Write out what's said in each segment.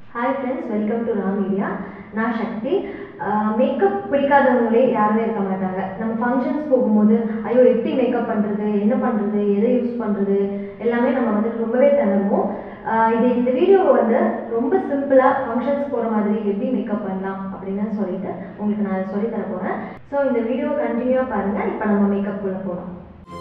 hi friends welcome to Ram media நான் Sakthi makeup பிடிக்காதவங்களே யாருமே இருக்க மாட்டாங்க நம்ம ஃபங்க்ஷன்ஸ் போகும்போது ஐயோ எப்படி மேக்கப் பண்ணுறது என்ன பண்ணுறது எதை யூஸ் பண்ணுறது எல்லாமே நம்ம வந்து ரொம்பவே திணறுவோம் ஆஹ் இது இந்த வீடியோவை வந்து ரொம்ப சிம்பிளாக ஃபங்க்ஷன்ஸ் போகிற மாதிரி எப்படி மேக்கப் பண்ணலாம் அப்படின்னு சொல்லிட்டு உங்களுக்கு நான் சொல்லி தர போகிறேன் ஸோ இந்த வீடியோ கண்டினியூவாக பாருங்கள் இப்போ நம்ம மேக்கப் குள்ள போகலாம்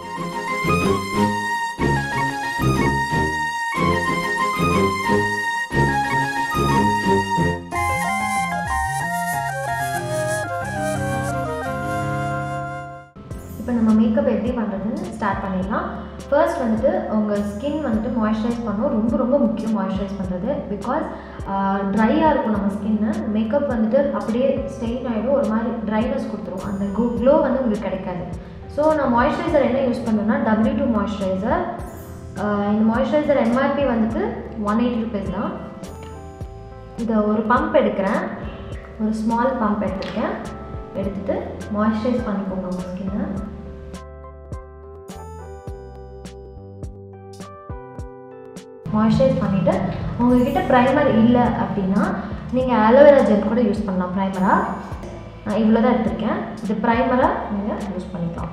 இப்போ நம்ம மேக்கப் எப்படி பண்ணுறதுன்னு ஸ்டார்ட் பண்ணிடலாம் ஃபர்ஸ்ட் வந்துட்டு உங்கள் ஸ்கின் வந்துட்டு மாய்ஸ்சரைஸ் பண்ணணும் ரொம்ப ரொம்ப முக்கியம் மாய்ஸ்சரைஸ் பண்ணுறது பிகாஸ் ட்ரையாக இருக்கும் நம்ம ஸ்கின்னு மேக்கப் வந்துட்டு அப்படியே ஸ்டெயின் ஆகிடும் ஒரு மாதிரி ட்ரைனஸ் கொடுத்துரும் அந்த க்ளோ வந்து உங்களுக்கு கிடைக்காது ஸோ நான் மாய்ஸ்சரைசர் என்ன யூஸ் பண்ணுவேன்னா டபிள்யூ டூ மாய்ஸ்சரைசர் இந்த மாய்ஸ்சரைசர் எம்ஆர்பி வந்துட்டு ஒன் எயிட்டி ருபீஸ் தான் இதை ஒரு பம்ப் எடுக்கிறேன் ஒரு ஸ்மால் பம்ப் எடுத்துருக்கேன் எடுத்துட்டு மாய்ஸ்சரைஸ் பண்ணிக்கோங்க உங்கள் ஸ்கின்னை மாய்ஸ்சரைஸ் பண்ணிவிட்டு உங்ககிட்ட ப்ரைமர் இல்லை அப்படின்னா நீங்கள் ஆலோவேரா ஜெல் கூட யூஸ் பண்ணலாம் ப்ரைமராக நான் இவ்வளோ தான் எடுத்திருக்கேன் இது ப்ரைமராக நீங்கள் யூஸ் பண்ணிக்கலாம்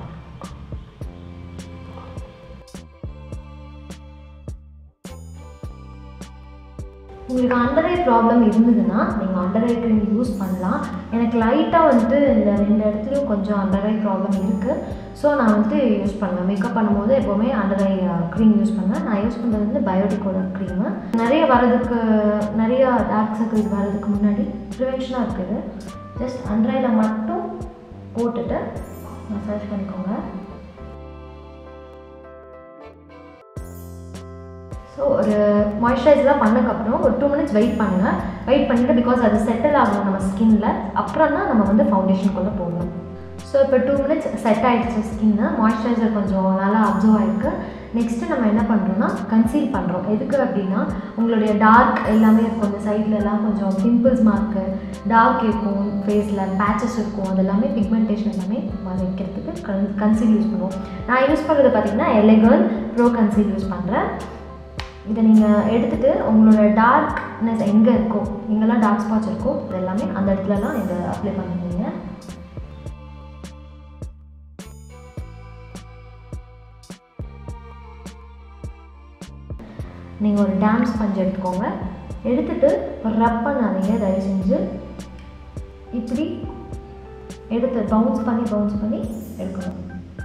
உங்களுக்கு அண்டர் ஐ ப்ராப்ளம் இருந்ததுன்னா நீங்கள் அண்டர் ஐ க்ரீம் யூஸ் பண்ணலாம் எனக்கு லைட்டாக வந்துட்டு இந்த ரெண்டு இடத்துலையும் கொஞ்சம் அண்டர் ஐ ப்ராப்ளம் இருக்குது ஸோ நான் வந்துட்டு யூஸ் பண்ணுவேன் மேக்கப் பண்ணும்போது எப்போவுமே அண்டர் ஐ க்ரீம் யூஸ் பண்ணுவேன் நான் யூஸ் பண்ணுறது வந்து பயோட்டிக்கோட க்ரீமு நிறைய வரதுக்கு நிறைய டார்க் சர்க்கிள்ஸ் வரதுக்கு முன்னாடி ப்ரிவென்ஷனாக இருக்குது ஜஸ்ட் அண்டர் ஐயில் மட்டும் போட்டுட்டு மசாஜ் பண்ணிக்கோங்க ஸோ ஒரு மாய்ஸ்சரைஸ்லாம் பண்ணக்கப்புறம் ஒரு டூ மினிட்ஸ் வெயிட் பண்ணுங்கள் வெயிட் பண்ணிவிட்டு பிகாஸ் அது செட்டில் ஆகணும் நம்ம ஸ்கின்ல அப்புறம் தான் நம்ம வந்து ஃபவுண்டேஷனுக்குள்ளே போகணும் ஸோ இப்போ டூ மினிட்ஸ் செட் ஆகிடுச்சு ஸ்கின்னு மாய்ஸ்சரைசர் கொஞ்சம் நல்லா அப்சர்வ் ஆகிருக்கு நெக்ஸ்ட்டு நம்ம என்ன பண்ணுறோம்னா கன்சீல் பண்ணுறோம் எதுக்கு அப்படின்னா உங்களுடைய டார்க் எல்லாமே இருக்கும் இந்த சைடில் எல்லாம் கொஞ்சம் பிம்பிள்ஸ் மார்க்கு டார்க் இருக்கும் ஃபேஸில் பேச்சஸ் இருக்கும் அது எல்லாமே பிக்மெண்டேஷன் எல்லாமே வைக்கிறதுக்கு கன் கன்சீல் யூஸ் பண்ணுவோம் நான் யூஸ் பண்ணுறது பார்த்தீங்கன்னா எலெகன் ப்ரோ கன்சீல் யூஸ் பண்ணுறேன் இதை நீங்கள் எடுத்துகிட்டு உங்களோட டார்க்னஸ் எங்கே இருக்கோ எங்கெல்லாம் டார்க் ஸ்பாட்ஸ் இருக்கோ இது எல்லாமே அந்த இடத்துலலாம் இதை அப்ளை பண்ணுவீங்க நீங்கள் ஒரு டேம் ஸ்பஞ்ச் எடுத்துக்கோங்க எடுத்துகிட்டு ரப் பண்ணாதீங்க தயவு செஞ்சு இப்படி எடுத்து பவுன்ஸ் பண்ணி பவுன்ஸ் பண்ணி எடுக்கணும்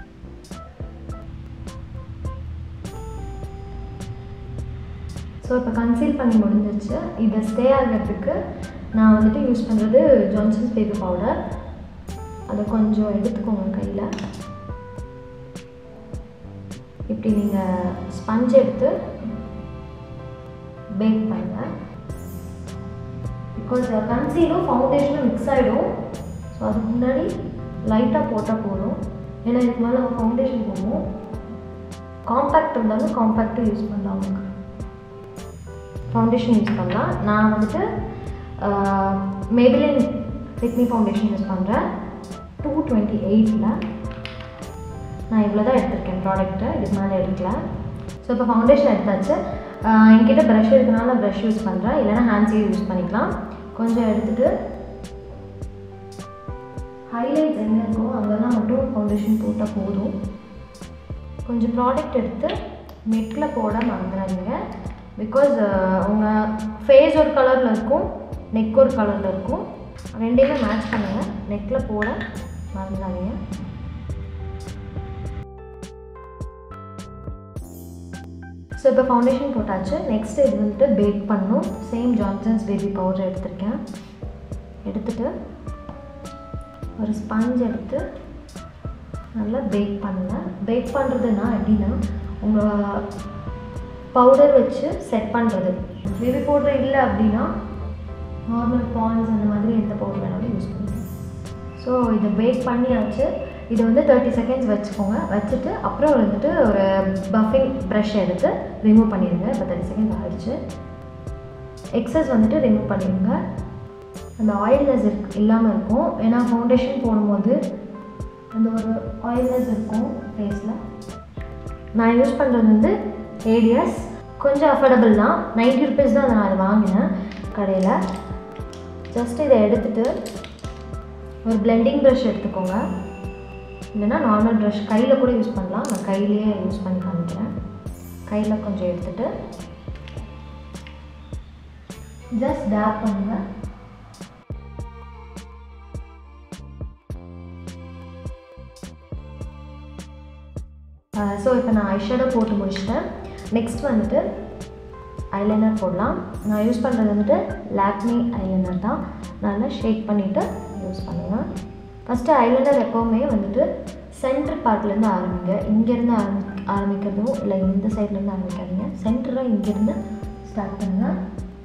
ஸோ இப்போ கன்சீல் பண்ணி முடிஞ்சிச்சு இதை ஸ்டே ஆகிறதுக்கு நான் வந்துட்டு யூஸ் பண்ணுறது ஜான்சன்ஸ் பேபி பவுடர் அதை கொஞ்சம் எடுத்துக்கோங்க கையில் இப்படி நீங்கள் ஸ்பஞ்ச் எடுத்து பேக் பண்ணுங்கள் பிகாஸ் கன்சீலும் ஃபவுண்டேஷனும் மிக்ஸ் ஆகிடும் ஸோ அதுக்கு முன்னாடி லைட்டாக போட்டால் போதும் ஏன்னா இதுக்கு மேலே நம்ம ஃபவுண்டேஷன் போவோம் காம்பேக்ட் இருந்தாலும் காம்பேக்டும் யூஸ் பண்ணலாம் உங்களுக்கு ஃபவுண்டேஷன் யூஸ் பண்ணலாம் நான் வந்துட்டு மேபிலின் ஃபிட்மி ஃபவுண்டேஷன் யூஸ் பண்ணுறேன் டூ டுவெண்ட்டி எயிட்டில் நான் இவ்வளோ தான் எடுத்திருக்கேன் ப்ராடக்ட்டு இதுக்கு மேலே எடுக்கல ஸோ இப்போ ஃபவுண்டேஷன் எடுத்தாச்சு என்கிட்ட ப்ரஷ் இருக்கனால ப்ரஷ் யூஸ் பண்ணுறேன் இல்லைனா ஹேண்ட்ஸையும் யூஸ் பண்ணிக்கலாம் கொஞ்சம் எடுத்துகிட்டு ஹைலைட்ஸ் எங்கே இருக்கோ அங்கெல்லாம் மட்டும் ஃபவுண்டேஷன் போட்டால் போதும் கொஞ்சம் ப்ராடக்ட் எடுத்து நெக்கில் போட மறந்துடாதீங்க பிகாஸ் உங்கள் ஃபேஸ் ஒரு கலரில் இருக்கும் நெக் ஒரு கலரில் இருக்கும் ரெண்டையுமே மேட்ச் பண்ணுங்கள் நெக்கில் போட மறந்துடாதீங்க ஸோ இப்போ ஃபவுண்டேஷன் போட்டாச்சு நெக்ஸ்ட் இது வந்துட்டு பேக் பண்ணும் சேம் ஜான்சன்ஸ் பேபி பவுடர் எடுத்திருக்கேன் எடுத்துகிட்டு ஒரு ஸ்பஞ்ச் எடுத்து நல்லா பேக் பண்ணுங்கள் பேக் பண்ணுறதுனா எப்படின்னா உங்கள் பவுடர் வச்சு செட் பண்ணுறது பேபி பவுடர் இல்லை அப்படின்னா நார்மல் பான்ஸ் அந்த மாதிரி எந்த பவுடர் வேணாலும் யூஸ் பண்ணுங்க ஸோ இதை பேக் பண்ணியாச்சு இதை வந்து தேர்ட்டி செகண்ட்ஸ் வச்சுக்கோங்க வச்சுட்டு அப்புறம் வந்துட்டு ஒரு பஃபிங் ப்ரஷ் எடுத்து ரிமூவ் பண்ணிடுங்க இப்போ தேர்ட்டி செகண்ட்ஸ் ஆகிடுச்சு எக்ஸஸ் வந்துட்டு ரிமூவ் பண்ணிடுங்க அந்த ஆயில்னஸ் இருக்கு இல்லாமல் இருக்கும் ஏன்னா ஃபவுண்டேஷன் போடும்போது அந்த ஒரு ஆயில்னஸ் இருக்கும் ஃபேஸில் நான் யூஸ் பண்ணுறது வந்து ஏடிஎஸ் கொஞ்சம் அஃபோர்டபுள் தான் நைன்ட்டி ருபீஸ் தான் நான் அதை வாங்கினேன் கடையில் ஜஸ்ட் இதை எடுத்துட்டு ஒரு பிளெண்டிங் ப்ரஷ் எடுத்துக்கோங்க இல்லைன்னா நார்மல் ப்ரஷ் கையில் கூட யூஸ் பண்ணலாம் நான் கையிலேயே யூஸ் பண்ணி காமிக்கிறேன் கையில் கொஞ்சம் எடுத்துட்டு ஜஸ்ட் டேப் பண்ணுங்க ஸோ இப்போ நான் ஐஷேடோ போட்டு முடிச்சிட்டேன் நெக்ஸ்ட் வந்துட்டு ஐலைனர் போடலாம் நான் யூஸ் பண்ணுறது வந்துட்டு லாக்மி ஐலைனர் தான் நல்லா ஷேக் பண்ணிவிட்டு யூஸ் பண்ணுவேன் ஃபஸ்ட்டு ஐலைனர் எப்போவுமே வந்துட்டு சென்டர் பார்ட்லேருந்து ஆரம்பிங்க இங்கேருந்து ஆரம்பி ஆரம்பிக்கிறதும் இல்லை இந்த சைட்லேருந்து ஆரம்பிக்காதீங்க சென்டராக இங்கேருந்து ஸ்டார்ட் பண்ணுங்கள்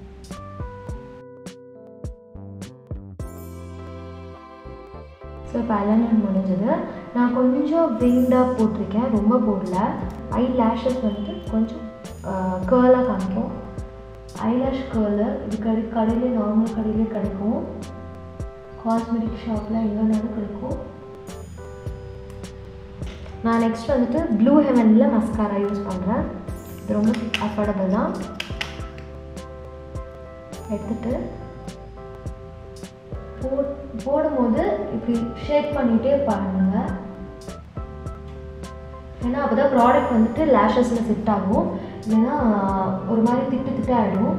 ஸோ இப்போ ஐலைனர் முடிஞ்சது நான் கொஞ்சம் விங்டாக போட்டிருக்கேன் ரொம்ப போடல ஐ லேஷஸ் வந்துட்டு கொஞ்சம் கேர்லாக காமிக்கும் ஐலாஷ் கேர்லு இது கடை கடையிலே நார்மல் கடையிலே கிடைக்கும் காஸ்மெட்டிக் ஷாப்பில் எங்கேனாலும் கிடைக்கும் நான் நெக்ஸ்ட் வந்துட்டு ப்ளூ ஹெவனில் மஸ்காரா யூஸ் பண்ணுறேன் இது ரொம்ப அஃபோர்டபுள் தான் எடுத்துட்டு போ போடும்போது இப்படி ஷேக் பண்ணிகிட்டே பாருங்க ஏன்னா அப்போ தான் ப்ராடக்ட் வந்துட்டு லேஷஸில் செட் ஆகும் இல்லைன்னா ஒரு மாதிரி திட்டு திட்டு ஆகிடும்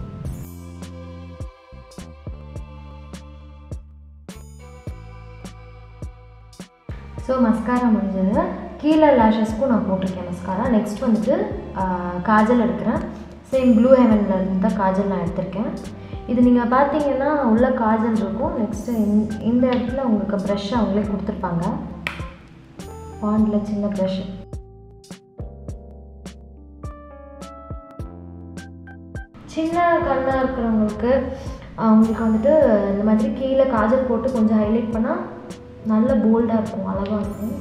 ஸோ மஸ்காரா முடிஞ்சது கீழே லேஷஸ்க்கும் நான் போட்டிருக்கேன் மஸ்காரா நெக்ஸ்ட் வந்துட்டு ஆஹ், காஜல் எடுக்கிறேன் சேம் ப்ளூ ஹெவனில் இருந்து தான் காஜல் நான் எடுத்திருக்கேன் இது நீங்கள் பார்த்தீங்கன்னா உள்ள காஜல் இருக்கும் நெக்ஸ்ட்டு இந்த இடத்துல உங்களுக்கு ப்ரஷ் அவங்களே கொடுத்துருப்பாங்க பாண்டில் சின்ன ப்ரஷ் சின்ன கண்ணாக இருக்கிறவங்களுக்கு அவங்களுக்கு வந்துட்டு இந்த மாதிரி கீழே காஜல் போட்டு கொஞ்சம் ஹைலைட் பண்ணால் நல்ல போல்டாக இருக்கும் அழகாக இருக்கும்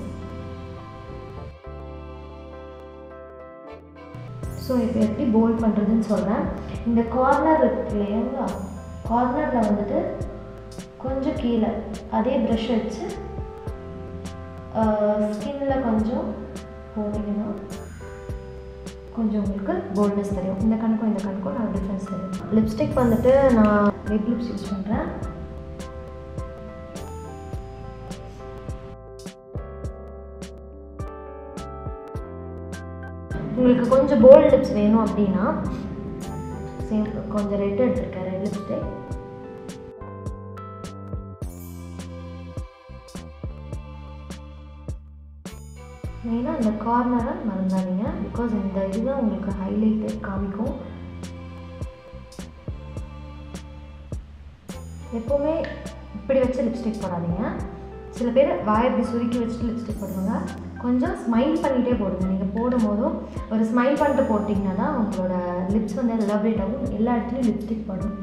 ஸோ இப்போ எப்படி போல்ட் பண்ணுறதுன்னு சொல்கிறேன் இந்த கார்னர் இருக்கு இல்லையா கார்னரில் வந்துட்டு கொஞ்சம் கீழே அதே ப்ரஷ் வச்சு ஸ்கின்ல கொஞ்சம் போட்டிங்கன்னா கொஞ்சம் உங்களுக்கு போல்ட்னஸ் தெரியும் இந்த கணக்கும் இந்த கணக்கும் நான் டிஃப்ரென்ஸ் தெரியும் லிப்ஸ்டிக் வந்துட்டு நான் லிப் லிப்ஸ் யூஸ் பண்ணுறேன் உங்களுக்கு கொஞ்சம் போல்ட் லிப்ஸ் வேணும் அப்படின்னா சேம் கொஞ்சம் ரெட் எடுத்துருக்கேன் ரெட் லிப்ஸ்டிக் மெயினாக இந்த கார்னரை மறந்தாதீங்க பிகாஸ் இந்த இதுதான் உங்களுக்கு ஹைலைட்டு காமிக்கும் எப்போவுமே இப்படி வச்சு லிப்ஸ்டிக் போடாதீங்க சில பேர் வாயை இப்படி சுருக்கி வச்சுட்டு லிப்ஸ்டிக் போடுவாங்க கொஞ்சம் ஸ்மைல் பண்ணிகிட்டே போடுங்க நீங்கள் போடும் போதும் ஒரு ஸ்மைல் பண்ணிட்டு போட்டிங்கன்னா தான் உங்களோட லிப்ஸ் வந்து எலாபரேட் ஆகும் எல்லா இடத்துலையும் லிப்ஸ்டிக் படும்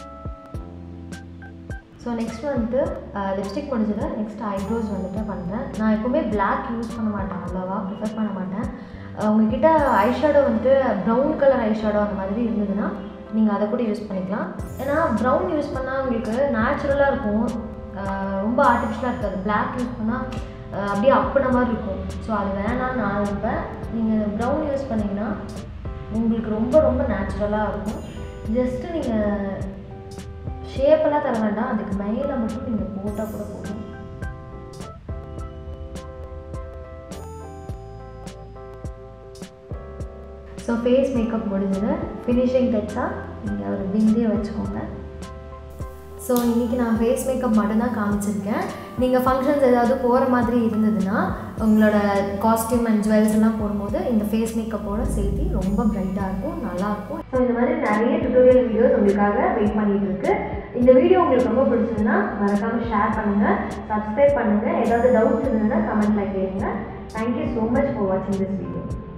ஸோ நெக்ஸ்ட் வந்துட்டு லிப்ஸ்டிக் முடிஞ்சது நெக்ஸ்ட் ஐப்ரோஸ் வந்துட்டு பண்ணுறேன் நான் எப்போவுமே Black யூஸ் பண்ண மாட்டேன் அவ்வளோவா ப்ரிஃபர் பண்ண மாட்டேன் அஹ் உங்ககிட்ட ஐஷேடோ வந்துட்டு ப்ரௌன் கலர் ஐஷேடோ அந்த மாதிரி இருந்ததுன்னா நீங்கள் அதை கூட யூஸ் பண்ணிக்கலாம் ஏன்னா ப்ரௌன் யூஸ் பண்ணால் உங்களுக்கு நேச்சுரலாக இருக்கும் அஹ் ரொம்ப ஆர்டிஃபிஷியலாக இருக்காது Black யூஸ் பண்ணால் அப்படியே அப்புன மாதிரி இருக்கும் ஸோ அது வேணாம் நான் இருப்பேன் நீங்கள் ப்ரௌன் யூஸ் பண்ணிங்கன்னா உங்களுக்கு ரொம்ப ரொம்ப நேச்சுரலாக இருக்கும் ஜஸ்ட்டு நீங்கள் ஷேப்பெல்லாம் தர வேண்டாம் அதுக்கு மேலே மட்டும் நீங்கள் போட்டால் கூட போதும் ஸோ ஃபேஸ் மேக்கப் முடிஞ்சது ஃபினிஷிங் டச்சாக நீங்கள் ஒரு பிந்தியை வச்சுக்கோங்க ஸோ இன்றைக்கி நான் ஃபேஸ் மேக்கப் மட்டும்தான் காமிச்சிருக்கேன் நீங்கள் ஃபங்க்ஷன்ஸ் ஏதாவது போகிற மாதிரி இருந்ததுன்னா உங்களோட காஸ்டியூம் அண்ட் ஜுவல்ஸ் எல்லாம் போடும்போது இந்த ஃபேஸ் மேக்கப்போட சேர்த்து ரொம்ப பிரைட்டாக இருக்கும் நல்லாயிருக்கும் ஸோ இந்த மாதிரி நிறைய டுட்டோரியல் வீடியோஸ் உங்களுக்காக வெயிட் பண்ணிட்டு இருக்கு இந்த வீடியோ உங்களுக்கு ரொம்ப பிடிச்சதுன்னா மறக்காமல் ஷேர் பண்ணுங்கள் சப்ஸ்கிரைப் பண்ணுங்கள் ஏதாவது டவுட்ஸ் இருந்ததுன்னா கமெண்ட்டில் கேளுங்க தேங்க்யூ ஸோ மச் ஃபார் வாட்சிங் திஸ் வீடியோ